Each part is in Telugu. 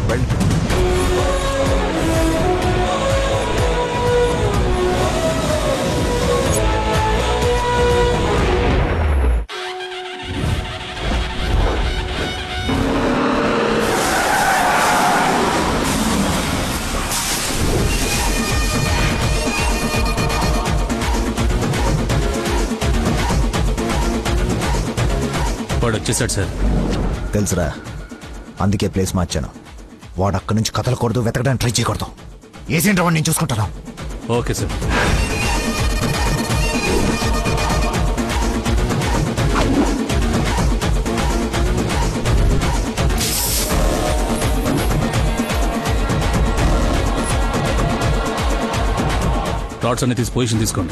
వెళ్ళి వాడు వచ్చేసాడు సార్ తెలుసురా అందుకే ప్లేస్ మార్చాను వాడు అక్కడి నుంచి కదలకూడదు వెతకడానికి ట్రై చేయకూడదు ఏజెంట్ వాడిని నేను చూసుకుంటాను ఓకే సార్ టాట్స్ అన్ని తీసి పొజిషన్ తీసుకోండి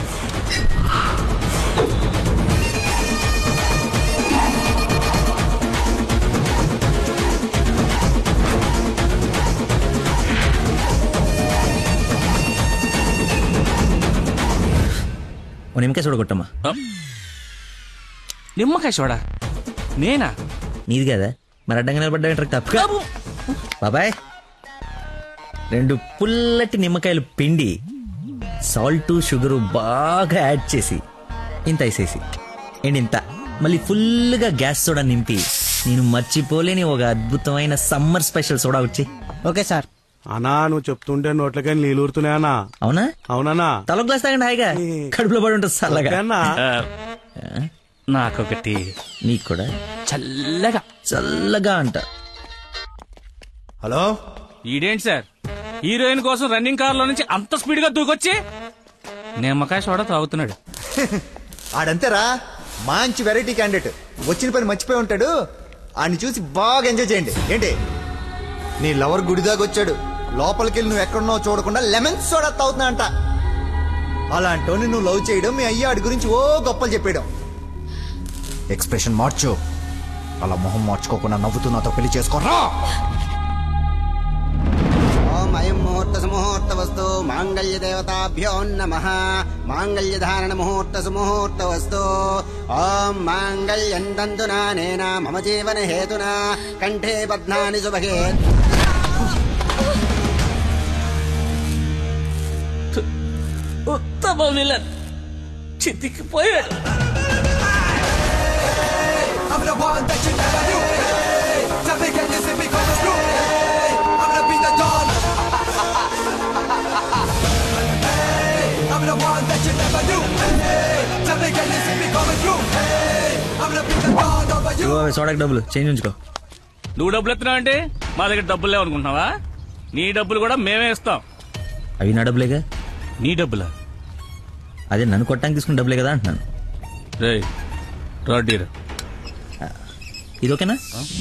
ఓ నిమ్మకాయ చూడగొట్టమ్మా ఆ? నిమ్మకాయ చూడా నేనా నీది కదా మరి అడ్డంగా నిలబడ్డా తప్పు బాబాయ్ రెండు పుల్లటి నిమ్మకాయలు పిండి సాల్ట్ షుగరు బాగా యాడ్ చేసి ఇంత వేసేసి అండ్ ఇంత మళ్ళీ ఫుల్గా గ్యాస్ సోడా నింపి నేను మర్చిపోలేని ఒక అద్భుతమైన సమ్మర్ స్పెషల్ సోడా వచ్చి ఓకే సార్ అన్నా నువ్వు చెప్తుంటే నోట్లకి నీళ్ళు ఊరుతున్నాయన్నా అవునా అవునన్నా తల గ్లాస్ తాగండి హాయిగా కడుపులో పడి ఉంటుంది చల్లగా ఓకేనా? ఆ, నాకొకటి నీకు కూడా చల్లగా చల్లగా అంట హలో ఈడేంటి సార్ హీరోయిన్ కోసం రన్నింగ్ కార్ లో నుంచి అంత స్పీడ్ గా దూకొచ్చి నిమ్మకాయ సోడా తాగుతున్నాడు ఆడంతేరా మంచి వెరైటీ క్యాండిడేట్ వచ్చిన పని మర్చిపోయి ఉంటాడు ఆడిని చూసి బాగా ఎంజాయ్ చేయండి ఏంటి నీ లవర్ గుడిదాకా వచ్చాడు లోపలికి వెళ్ళి నువ్వు ఎక్కడున్నావు చూడకుండా లెమన్ సోడా తాగుతున్నా అంట అలాంటోని నువ్వు లవ్ చేయడం మీ అయ్య ఆడి గురించి ఓ గొప్పలు చెప్పేయడం ఎక్స్ప్రెషన్ మార్చు అలా మొహం మార్చుకోకుండా నవ్వుతూ నాతో పెళ్లి చేసుకోరా ఓం అయం ముహూర్త సుముహూర్త వస్తు మాంగళ్య దేవతాభ్యో నమ మాంగళ్య ధారణ ముహూర్త సుముహూర్త వస్తు ఓం మాంగళ్యం తంతునా నేన మమ జీవన హేతునా కంఠే బధ్నాని సుభగే ఉత్తమ విలన్ చితికిపోయాడు I'm the one that you never knew. Hey, tell me can you see me coming through? Hey, I'm gonna be the dawn. Hey, I'm the one that you never knew. Hey, tell me can you see me coming through? Hey, I'm gonna be the dawn over you. ఇదిగో సోడాకి డబ్బులు చేంజ్ ఉంచుకో నువ్వు డబ్బులు ఎత్తున్నావు అంటే మా దగ్గర డబ్బులు లేవనుకుంటున్నావా నీ డబ్బులు కూడా మేమే ఇస్తాం అవి నా డబ్బులేగా నీ డబ్బులా అదే నన్ను కొట్టడానికి తీసుకున్న డబ్బులే కదా అంటున్నాను రే రాడ్డీరా ఇది ఓకేనా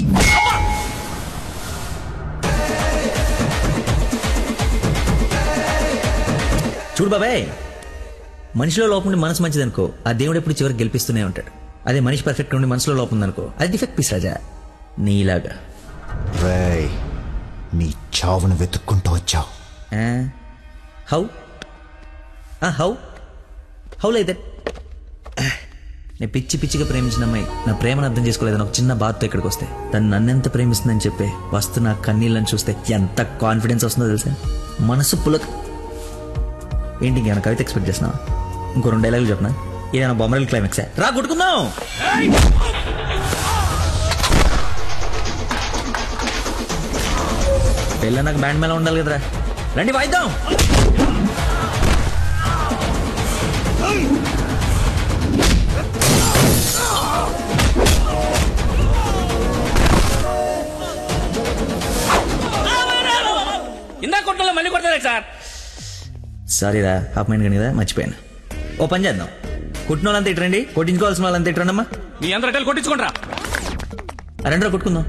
చూడు బాబాయ్ మనిషిలో లోపం ఉండి మనసు మంచిదనుకో ఆ దేవుడు ఎప్పుడు చివరికి గెలిపిస్తూనే ఉంటాడు అదే మనిషి పర్ఫెక్ట్ ఉండి మనసులో లోపం ఉందనుకో అది డిఫెక్ట్ పీస్ రాజా నీలాగా రేయ్ నీ చావును వెతుక్కుంటూ వచ్చావు how how how like that నేను పిచ్చి పిచ్చిగా ప్రేమించిన అమ్మాయి నా ప్రేమను అర్థం చేసుకోలేదని ఒక చిన్న బాధతో ఇక్కడికి వస్తే తను నన్నెంత ప్రేమిస్తుందని చెప్పే వస్తు నా కన్నీళ్ళని చూస్తే ఎంత కాన్ఫిడెన్స్ వస్తుందో తెలుసా మనసు పులక ఏంటి ఇంకేమైనా కవిత ఎక్స్పెక్ట్ చేసినా ఇంకో రెండు డైలాగులు చెప్పనా ఏదైనా బొమ్మరల్ క్లైమాక్స్ రా కొట్టుకుందాం పెళ్ళ నాకు బ్యాండ్ మేళ ఉండాలి కదరా రండి వాయిద్దాం ఇందా కొట్టలో మళ్ళీ కొడతారా సార్ సారీరా హాఫ్ మైండ్ కానీ కదా మర్చిపోయాను ఓ పని చేద్దాం కుట్టిన వాళ్ళంతా ఇట్రండి కొట్టించుకోవాల్సిన వాళ్ళంతా ఇట్రండమ్మా మీ అందరూ అటెల్ కొట్టించుకుంటారా రెండో కొట్టుకుందాం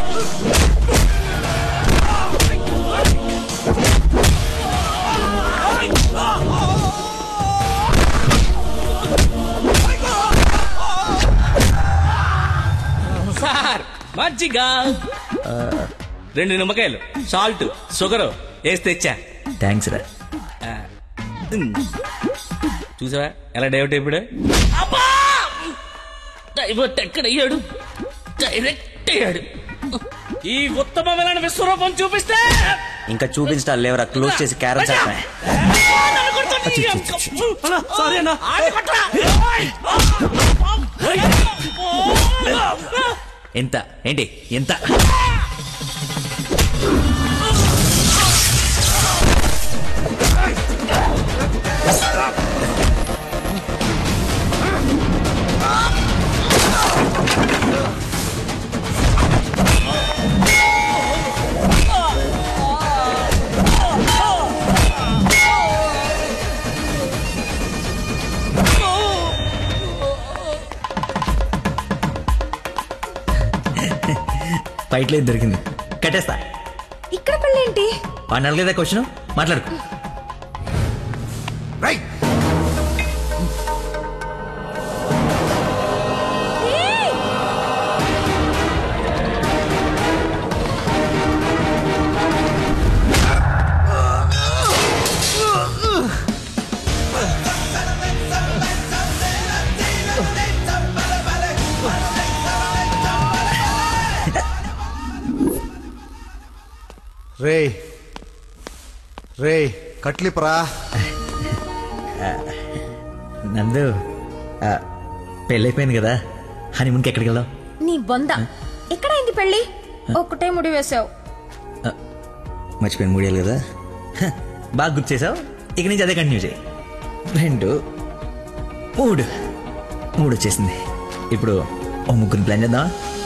Hey, మజ్జిగ ఆ, రెండు నిమ్మకాయలు సాల్ట్ షుగర్ వేసి తెచ్చా థ్యాంక్స్ రా ఆ, ఉమ్. చూసావా ఎలా డైవర్ట్ అయిపోయాడు అబ్బా! డైవర్ట్ ఎక్కడ అయ్యాడు డైరెక్ట్ అయ్యాడు ఈ ఉత్తమమైన విశ్వరూపం చూపిస్తే ఇంకా చూపించడాలు లేవరా క్లోజ్ చేసి క్యారమ్ చేస్తా నన్ను కొడుతుంది. సారీ అన్న ఆడి కొట్టరా. ఎంత ఏంటి ఎంత ఫైట్లో ఇది దొరికింది కట్టేస్తా ఇక్కడ పెళ్ళేంటి వాడిని అడగలేదా క్వశ్చన్ మాట్లాడుకో రైట్ రే రే కట్లిపరా నందు ఆ, పెళ్ళైపోయింది కదా హనీమూన్కి ఎక్కడికి వెళ్దాం నీ బొంద ఎక్కడైంది పెళ్ళి ఒక్కటే ముడి వేసావు మర్చిపోయిన మూడేళ్ళు కదా హ, బాగా గుర్తు చేసావు ఇక నుంచి అదే కంటిన్యూ చేయి రెండు మూడు మూడు వచ్చేసింది ఇప్పుడు ఓ ముగ్గురు ప్లాన్ చేద్దాం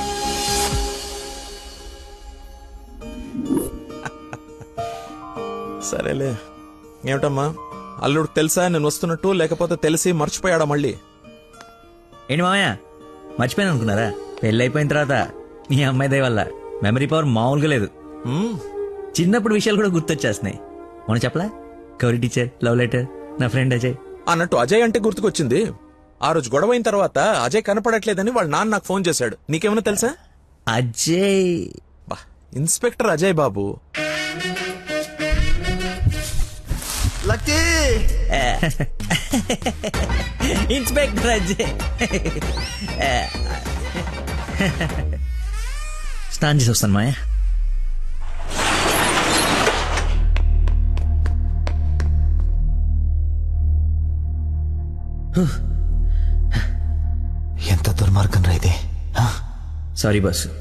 సరేలే ఏమిటమ్మా అల్లుడు తెలుసా నేను వస్తున్నట్టు లేకపోతే తెలిసి మర్చిపోయాడా మళ్ళీ ఏంటి మామయ్య మర్చిపోయాను అనుకున్నారా పెళ్ళి అయిపోయిన తర్వాత మీ అమ్మాయి దయ వల్ల మెమరీ పవర్ మామూలుగా లేదు మ్మ్. చిన్నప్పుడు విషయాలు కూడా గుర్తొచ్చేస్తున్నాయి మనం చెప్పలా గౌరీ టీచర్ లవ్ లెటర్ నా ఫ్రెండ్ అజయ్ అన్నట్టు అజయ్ అంటే గుర్తుకొచ్చింది ఆ రోజు గొడవ అయిన తర్వాత అజయ్ కనపడట్లేదని వాళ్ళ నాన్న నాకు ఫోన్ చేశాడు నీకేమైనా తెలుసా అజయ్ బా inspector Ajay Babu lucky inspector Ajay స్నానం చేసి వస్తాను మాయా ఎంత దుర్మార్గం రా ఇది సారీ బాస్